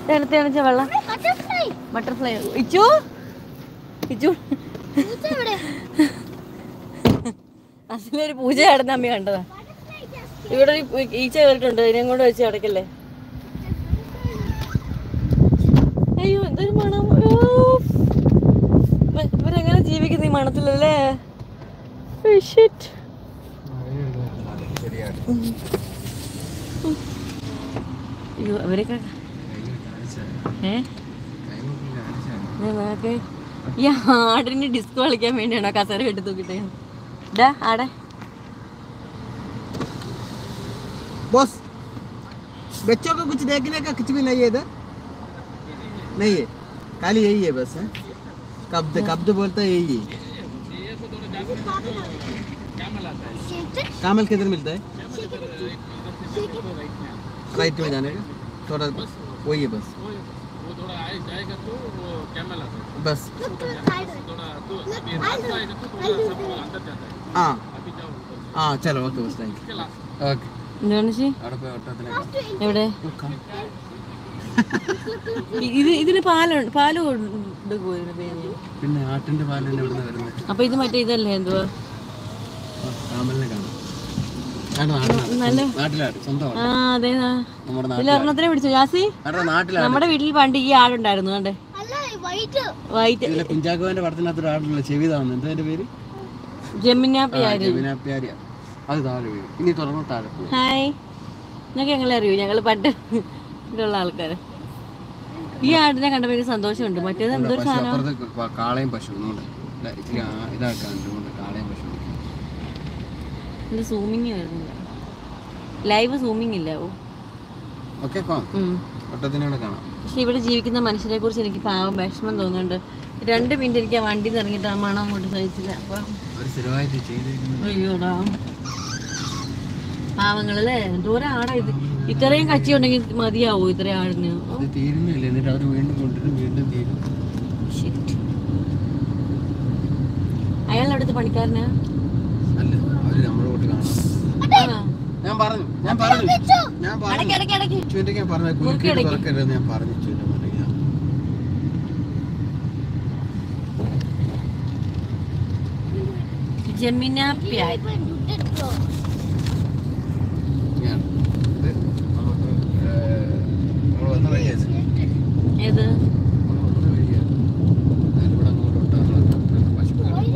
തണുത്ത തണുത്ത വെള്ളം ബട്ടർഫ്ലൈ ബട്ടർഫ്ലൈ ഇച്ചു ഇച്ചു പൂച്ച എവിടെ അസിലൊരു പൂജ നടന്ന അമ്മ കണ്ടതാ ഇവിടെ ഒരു പൂ- ഈച്ച കയറിയിട്ടുണ്ട് ഇതിനെ കൊണ്ട് വെച്ച് അടക്കല്ലേ അയ്യോ എന്തൊരു മണം ഓ. ഇവ- ഇവരെങ്ങനെ ജീവിക്കുന്ന ഈ മണത്തിലല്ലേ Oh, shit. അയ്യോ അവരൊക്കെ ഏ ദേ നോക്ക്. ഈ ആടിന് ഡിസ്കോ കളിക്കാൻ വേണ്ടിയാണോ കസേര കെട്ടി തൂക്കിട്ടേ ഡാ ആടെ बॉस बच्चों को कुछ देखने का कुछ भी नहीं है इधर नहीं है खाली यही है बस है कब्द कब्द बोलता है यही है कामल किधर मिलता है राइट में जाने का थोड़ा वही है बस बस हाँ हाँ चलो ओके बस थैंक यू ओके എന്താണ് ചേച്ചി അവിടെ പോയി ഒട്ടത്തിനെ എവിടെ ഇ- ഇത് ഇതിന് പാലുണ്ട് പാല് കൊടുക്കുമോ ഇതിന് പേര് പിന്നെ ആട്ടിന്റെ പാല് തന്നെ ഇവിടുന്ന് വരുന്നത് അപ്പൊ ഇത് മറ്റേ ഇതല്ലേ എന്തുവാ കാമലിനെ കാണാം ആണ്ട് നാട്ടിലാണ് നല്ല നാട്ടിലാണ് സ്വന്തമാണ് ആ അതെ ആ. നമ്മുടെ ഇതിൽ ഒരെണ്ണത്തിനെ പിടിച്ചു ജാസി നാട്ടിലെ നാട്ടിലാണ് നമ്മുടെ വീട്ടിൽ പണ്ട് ഈ ആടുണ്ടായിരുന്നു കണ്ടേ അല്ല വൈറ്റ് വൈറ്റ് ഇതിലെ കുഞ്ചാക്കോന്റെ പടത്തിനകത്ത് ഒരു ആടുള്ള ചെവി താവുന്നു എന്താ അതിന്റെ പേര് ജമിനാപ്പിയാര് ജമിനാപ്യാരിയ അത് താഴെ വീഴും ഇനി തുറന്ന് താഴെ പോകും ഹായ് ഞങ്ങൾക്ക് ഞങ്ങളെ അറിയൂ ഞങ്ങൾ പണ്ട് ഇവിടെയുള്ള ആൾക്കാര് ഈ ആടിനെ കണ്ടപ്പോൾ എനിക്ക് സന്തോഷമുണ്ട് മറ്റേത് എന്തൊരു പശു സാധനം അപ്പുറത്ത് പ- കാളയും പശു ഒന്നുകൊണ്ട് ഇച്ചിരി ആ- ഇതാക്കാണ്ട് കൊണ്ട് കാളയും പശു ഇത് സൂമിങ് വരുന്നില്ല ലൈവ് സൂമിങ് ഇല്ല ഓ ഓക്കെ കോ ഉം. ഒട്ടത്തിനോട് കാണാം പക്ഷെ ഇവിടെ ജീവിക്കുന്ന മനുഷ്യരെ കുറിച്ച് എനിക്ക് പാവം വിഷമം തോന്നുന്നുണ്ട് രണ്ട് മിനിറ്റ് എനിക്ക് ആ വണ്ടി ഇറങ്ങിയിട്ട് ആ മണം അങ്ങോട്ട് സഹിച്ചില്ല അപ്പൊ ഒരു സ്ഥിരമായിട്ട് ചെയ്തിരിക്കുന്നത് അയ്യോടാ പാവങ്ങളല്ലേ എന്തോരം ആടാ ഇത് ഇത്രയും കച്ചി ഉണ്ടെങ്കിൽ മതിയാവോ ഇത്രയും ആടിന് ഓ, അത് തീരുന്നില്ല എന്നിട്ട് അവർ വീണ്ടും കൊണ്ടുവരും വീണ്ടും തീരും shit. അയാൾ അവിടുത്തെ പണിക്കാരനാ അല്ല അവര് നമ്മളോട്ട് കാണാം ആണോ? ഞാൻ പറഞ്ഞു ഞാൻ പറഞ്ഞു ഞാൻ പറഞ്ഞു അടയ്ക്ക് അടയ്ക്ക് അടയ്ക്ക് ചുവന്റെ ഞാൻ പറഞ്ഞ കുലുക്കിയിട്ട് തുറക്കരുതെന്ന് ഞാൻ പറഞ്ഞു ചുവന്റെ മണ്ടയ്ക്ക് ജമിനാപ്യായ് ഞാൻ ഇത് നമുക്ക് നമ്മൾ വന്ന വഴിയാ ഇത്. ഏത് നമ്മൾ വന്ന വഴിയാ ഞാനിവിടെ അങ്ങോട്ട് ഒട്ടാനുള്ള പശുക്കൾ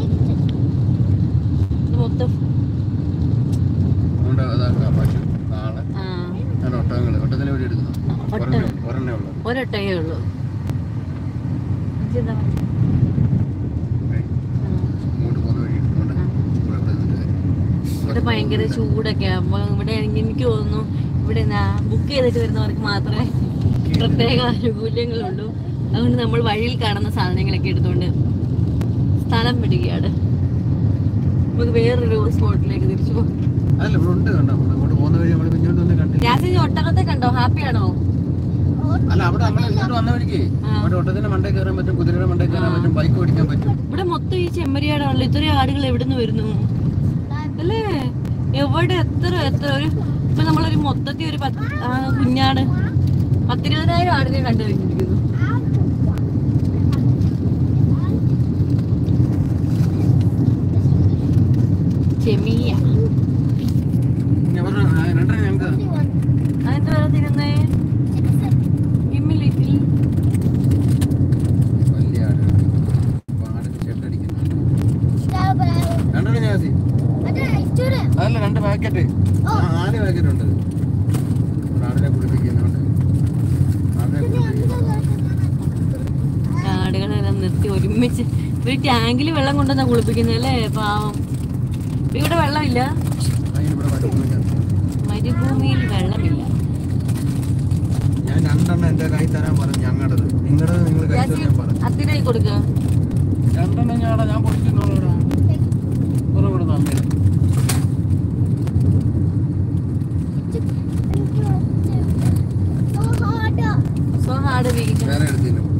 ഇത് മൊത്തം അതുകൊണ്ട് അതാക്കാം പശു നാളെ ആ ഞാൻ ഒട്ടകങ്ങൾ ഒട്ടത്തിനെ വേണ്ടി എടുക്കുന്നു ഒട്ടകം. ഒരെണ്ണേ ഒരെണ്ണേ ഉള്ളൂ ഒരൊട്ടകേ ഉള്ളൂ ഇതെന്താ? ഓക്കേ. ആ. അങ്ങോട്ട് പോകുന്ന വഴി അതുകൊണ്ട് ഇവിടെ ഇവിടെ നിന്നിട്ട് കാര്യം. ഇവിടെ ഭയങ്കര ചൂടൊക്കെ അപ്പൊ ഇവിടെ എനിക്ക് എനിക്ക് തോന്നുന്നു ഇവിടെ ബുക്ക് ചെയ്തിട്ട് വരുന്നവർക്ക് മാത്രമേ പ്രത്യേക ആനുകൂല്യങ്ങളുള്ളൂ അതുകൊണ്ട് നമ്മൾ വഴിയിൽ കാണുന്ന സാധനങ്ങളൊക്കെ എടുത്തുകൊണ്ട് സ്ഥലം വിടുകയാണ് നമുക്ക് വേറൊരു സ്പോട്ടിലേക്ക് തിരിച്ചു പോകാം അതല്ല ഇവിടെ ഉണ്ട് കണ്ടോ നമ്മൾ അങ്ങോട്ട് പോകുന്ന വഴി നമ്മൾ പിന്നോട്ട് വന്ന് കണ്ടില്ല ഗ്യാസിൽ ഒട്ടകത്തെ കണ്ടോ ഹാപ്പിയാണോ അല്ല അവിടെ നമ്മൾ ഇങ്ങോട്ട് വന്ന വഴിക്ക് ആ. അവിടെ ഒട്ടത്തിന്റെ മണ്ടേ കയറാൻ പറ്റും കുതിരയുടെ മണ്ടേ കയറാൻ പറ്റും ബൈക്ക് ഓടിക്കാൻ പറ്റും ഇവിടെ മൊത്തം ഈ ചെമ്മരിയാടാണല്ലോ ഇത്രയും ആടുകൾ എവിടുന്ന് വരുന്നു അല്ലേ എവിടെ എത്ര എത്ര ഒരു ഇപ്പൊ നമ്മളൊരു മൊത്തത്തിൽ ഒരു പത്ത് ആ, കുഞ്ഞാട് പത്തിരുപതിനായിരം ആടിനെ കണ്ടു കഴിഞ്ഞിരിക്കുന്നു ചെമിയ ഞാൻ പറഞ്ഞു, ആ, രണ്ടെണ്ണം ഞങ്ങൾക്ക് അതെന്ത് വേണം തിരുന്നേ ഇമ്മിലിറ്റിൽ വലിയ ആട് ആടിന് ചെട്ടടിക്കുന്നു രണ്ടെണ്ണം ഞാൻ മതി. അതല്ല രണ്ട് പാക്കറ്റ് നാല് പാക്കറ്റ് ഉണ്ട് ഇവിടെ ആടിനെ കുടിപ്പിക്കുന്നുണ്ട് ആടിനെ കുടിപ്പിക്കുന്നുണ്ട് ആടുകളെല്ലാം നിർത്തി ഒരുമിച്ച് ഒരു ടാങ്കിൽ വെള്ളം കൊണ്ടുവന്നാ കുളിപ്പിക്കുന്നത് അല്ലേ പാവം ഇപ്പൊ ഇവിടെ വെള്ളമില്ല അതിനിവിടെ പറ്റുന്നില്ല മരുഭൂമിയിൽ വെള്ളമില്ല ഞാൻ രണ്ടെണ്ണം എന്റെ കൈ തരാൻ പറഞ്ഞു ഞങ്ങളുടേത് നിങ്ങളുടേത് നിങ്ങൾ കഴിച്ചു ഞാൻ പറഞ്ഞു അത്തിനായി കൊടുക്കുക രണ്ടെണ്ണം ഞാടാ ഞാൻ പൊടിച്ചിട്ടുള്ളൂടാ കുറെ കൂടെ തന്നെ സോ ഹാർഡ് വീക്കിട്ട് വേറെ എടുത്തില്ല